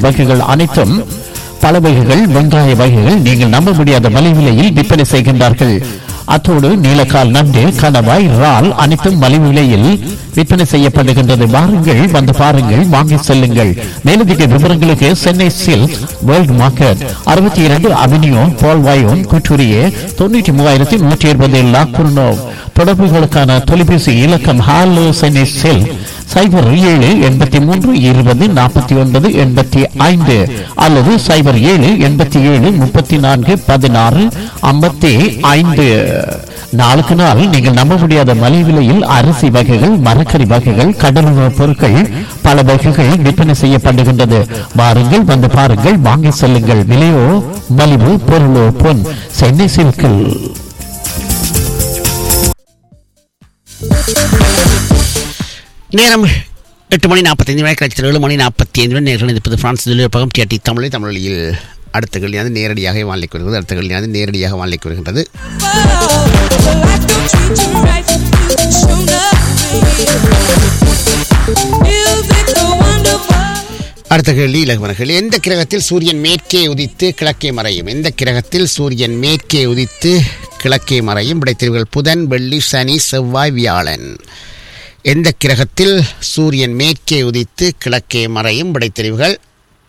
வகைகள் அனைத்தும் பல வகைகள் வெங்காய வகைகள் நீங்கள் நம்ப முடியாத மலை விலையில் விற்பனை செய்கின்றார்கள் அத்தோடு நீலக்கால் நண்டு கணவாய் இறால் அனைத்தும் மலிவு விலையில் விற்பனை செய்யப்படுகின்றது வாருங்கள் வந்து பாருங்கள் வாங்கி செல்லுங்கள் மேலதிக விவரங்களுக்கு சென்னை சில்க் வேர்ல்ட் மார்க்கெட் அறுபத்தி இரண்டு அவென்யூ பால்வாயோன் குற்றூரியே தொண்ணூற்றி மூவாயிரத்தி நூற்றி இருபது லாக்குர்னோ தொடர்புகளுக்கான தொலைபேசி இலக்கம் ஹாலோ சென்னை சில்க் சைபர் ஏழு எண்பத்தி மூன்று இருபது நாற்பத்தி ஒன்பது எண்பத்தி ஐந்து அல்லது சைபர் ஏழு எண்பத்தி ஏழு முப்பத்தி நான்கு பதினாறு ஐம்பத்தி ஐந்து நாளுக்கு நாள் நீங்கள் நம்ப முடியாத மலை விலையில் அரிசி வகைகள் மரக்கறி வகைகள் கடலுணவுப் பொருட்கள் பல வகைகள் விற்பனை செய்யப்படுகின்றது வாருங்கள் வந்து பாருங்கள் வாங்கி செல்லுங்கள் விலையோ மலிவு பொருளோ பொன் சென்னை சில்கில் நேரம் எட்டு மணி நாற்பத்தைந்து மணி கழிச்சு ஏழு மணி நாற்பத்தி ஐந்து மணி நேரம் இருப்பது பிரான்ஸ் தொழில்நுட்பகம் டிஆர்டி தமிழை தமிழில் அடுத்த கல்யாணம் நேரடியாக வானிலை வருகிறது அடுத்த கல்யாணம் நேரடியாக வானிலை வருகின்றது Life don't treat you right. You can show Music so wonderful. அடுத்த கேள்வி இலகுவன கேள்வி எந்த கிரகத்தில் சூரியன் மேற்கே உதித்து கிழக்கே மறையும் எந்த கிரகத்தில் சூரியன் மேற்கே உதித்து கிழக்கே மறையும் விடைத்தெரிவுகள் புதன் வெள்ளி சனி செவ்வாய் வியாழன் எந்த கிரகத்தில் சூரியன் மேற்கே உதித்து கிழக்கே மறையும் விடைத்தெரிவுகள்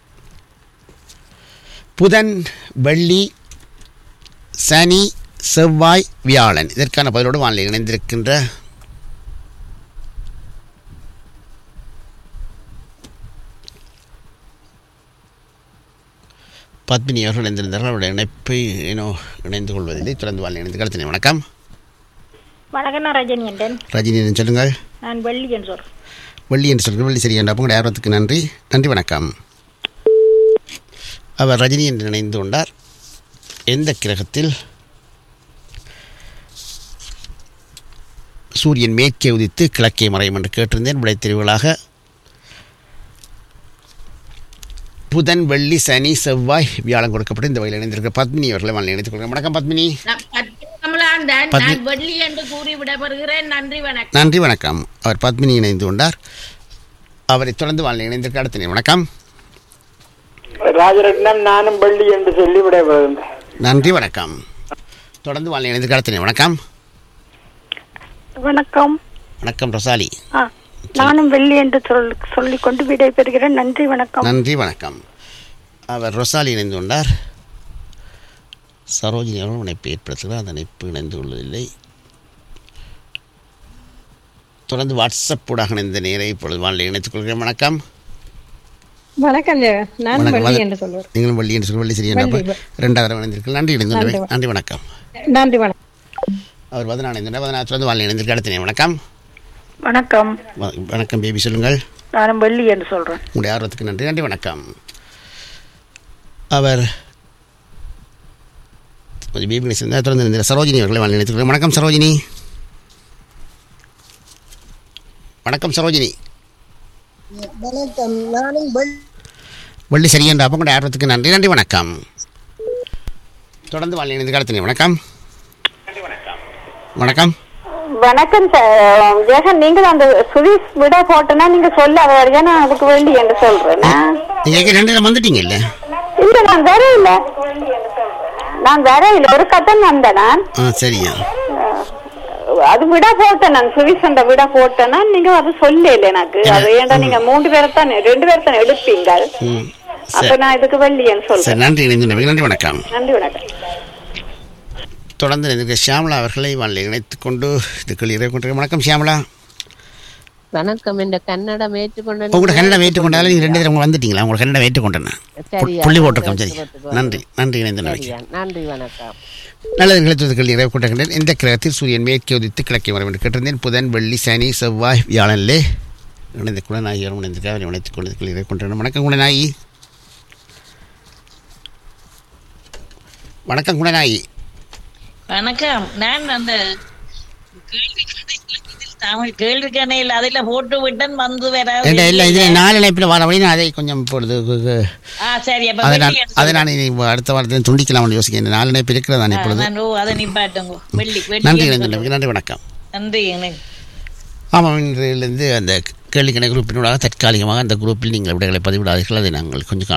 புதன் வெள்ளி சனி செவ்வாய் வியாழன் இதற்கான பதிலோடு வானிலை இணைந்திருக்கின்ற பத்மினி அவர்கள் இணைந்திருந்தார்கள் அவருடைய இணைப்பை ஏனோ இணைந்து கொள்வதில்லை தொடர்ந்து வாழ் இணைந்து கடத்தினேன் வணக்கம் வணக்கம் நான் ரஜினி என்றேன் ரஜினி சொல்லுங்கள் நான் வெள்ளி என்று சொல்றேன் வெள்ளி என்று சொல்லுங்கள் வெள்ளி சரியா உங்களுடைய ஆர்வத்துக்கு நன்றி நன்றி வணக்கம் அவர் ரஜினி என்று இணைந்து கொண்டார் எந்த கிரகத்தில் சூரியன் மேற்கே உதித்து கிழக்கே மறையும் என்று கேட்டிருந்தேன் விடை தெரிவுகளாக புதன் வெள்ளி சனி செவ்வாய் வியாழன் கொடுக்கப்பட்டு இந்த வகையில் இணைந்திருக்க பத்மினி அவர்களை வாழ் இணைத்துக் கொள்கிறேன் வணக்கம் பத்மினி நான் பத்து கமலாண்டன் பத்மி- நான் வெள்ளி என்று கூறி விடைபெறுகிறேன் நன்றி வணக்கம் நன்றி வணக்கம் அவர் பத்மினி இணைந்து கொண்டார் அவரை தொடர்ந்து வாழ் இணைந்திருக்க அடுத்த வணக்கம் ராஜரட்னம் நானும் பள்ளி என்று சொல்லி விடைபெறுகின்றேன் நன்றி வணக்கம் தொடர்ந்து வாழ் இணைந்து கடத்தினேன் வணக்கம் வணக்கம் வணக்கம் ரொசாலி ஆ, நானும் வெள்ளி என்று சொல் சொல்லிக் கொண்டு விடை பெறுகிறேன் நன்றி வணக்கம் நன்றி வணக்கம் அவர் ரொசாலி இணைந்து கொண்டார் சரோஜினி அவர்கள் இணைப்பை ஏற்படுத்துகிறார் அந்த இணைப்பு இணைந்து கொள்ளவில்லை தொடர்ந்து வாட்ஸ்அப் ஊடாக இணைந்த நேரை இப்பொழுது வாழ் இணைத்துக் கொள்கிறேன் வணக்கம் வணக்கம் ஜெகன். நான் வணக்கம். வள்ளி வணக்கம். என்று சொல்லுவேன் நீங்களும் வள்ளி என்று சொல்லி வள்ளி சரியா வள்ளி, வ- ரெண்டாவது இணைந்திருக்கீர்கள் நன்றி இணைந்து நன்றி, கொண்டவை. வ- நன்றி வணக்கம் நன்றி வணக்கம் அவர் பதினாறு இணைந்து பதினாறு தொடர்ந்து வாழ் இணைந்திருக்க அடுத்த வணக்கம் வணக்கம் வ- வணக்கம் பேபி சொல்லுங்கள் நானும் வெள்ளி என்று சொல்றேன் உங்களுடைய ஆர்வத்துக்கு நன்றி நன்றி வணக்கம் அவர் கொஞ்சம் பேபி கணேசன் தொடர்ந்து இருந்த சரோஜினி அவர்களை வாழ் நினைத்துக்கிறேன் வணக்கம் சரோஜினி வணக்கம் சரோஜினி வணக்கம் நானும் வெள்- வள்ளி சரியன்ற அப்போ கூட ஆர்வத்துக்கு நன்றி நன்றி வணக்கம் தொடர்ந்து வாழ் இணைந்து கடத்தினேன் வணக்கம் வணக்கம் வணக்கம் சார் ஜெகன் நீங்கள் அந்த சுதீஷ் விட போட்டோன்னா நீங்க சொல்ல வரையா நான் அதுக்கு வெள்ளி என்று சொல்றேன் நீங்கள் ரெண்டு நேரம் வந்துட்டீங்க இல்லை இல்ல நான் வர இல்ல நான் வர இல்ல ஒரு கட்டம் வந்தேன் நான் ஆ சரியா அது விட போட்டேன் நான் சுவிசண்ட விட போட்டேன்னா நீங்க அது சொல்ல இல்ல எனக்கு அது ஏன்டா நீங்க மூன்று பேரை தான் ரெண்டு பேரை தான் எடுப்பீங்க ம் அப்ப சரி நான் இதுக்கு வெள்ளியன்னு சரி சொல்றேன் நன்றி இணைந்து நன்றி வணக்கம் நன்றி வணக்கம் தொடர்ந்து இணைந்திருக்க ஷியாமலா அவர்களை வாழ் இணைத்துக் கொண்டு இதுக்குள் இறை கொண்டிருக்க வணக்கம் ஷியாமலா வணக்கம் இந்த கன்னடம் ஏற்றுக்கொண்ட உங்களோட கன்னடம் ஏற்றுக்கொண்டாலும் நீங்கள் ரெண்டு தடவை வந்துட்டீங்களா உங்களோட கன்னடம் ஏற்றுக்கொண்டேன் சரியா, புள்ளி போட்டிருக்கோம் சரி போட்டுக்கோ. நன்றி நன்றி இணைந்து நன்றி சரியா, நன்றி வணக்கம் நல்லது நிகழ்த்துவதற்கு இறை கொண்டிருக்கின்றேன் இந்த கிரகத்தில் சூரியன் மேற்கே உதித்து கிழக்கே வரும் என்று கேட்டிருந்தேன் புதன் வெள்ளி சனி செவ்வாய் வியாழனிலே இணைந்த குணநாயகி அவரும் இணைந்திருக்க அவரை இணைத்துக் கொண்டதுக்குள் இறை கொண்டிருக்கிறேன் வணக்கம் குணநாயகி வணக்கம் குணநாயகி வணக்கம் நான் அந்த கேள்வி கணையில் இதில் தமிழ் கேள்வி கணையில் அதில் போட்டு விட்டேன் வந்து வராது இல்லை இல்லை இதில் நாலு இணைப்பில் வர வழி நான் அதை கொஞ்சம் இப்பொழுது கு- கு- ஆ சரி அப்ப அதை நான் வெள்ளி என்று அதை நான் இனி அடுத்த வாரத்தில் துண்டிக்கலாம்னு யோசிக்கிறேன் நாலு இணைப்பு இருக்கிறதா ஆ, இப்பொழுது நான் ஓ, அதை நிப்பாட்டுங்க வெள்ளி வெள்ளி நன்றி என்று இணைந்து சொல்லுங்க. நன்றி வணக்கம் நன்றி எனக்கு ஆமாம் இன்றிலிருந்து அந்த கேள்விக்கணக்கு குரூப்பினூடாக தற்காலிகமாக அந்த குரூப்பில் நீங்கள் விடைகளை பதிவிடாதீர்கள் அதை நாங்கள் கொஞ்சம்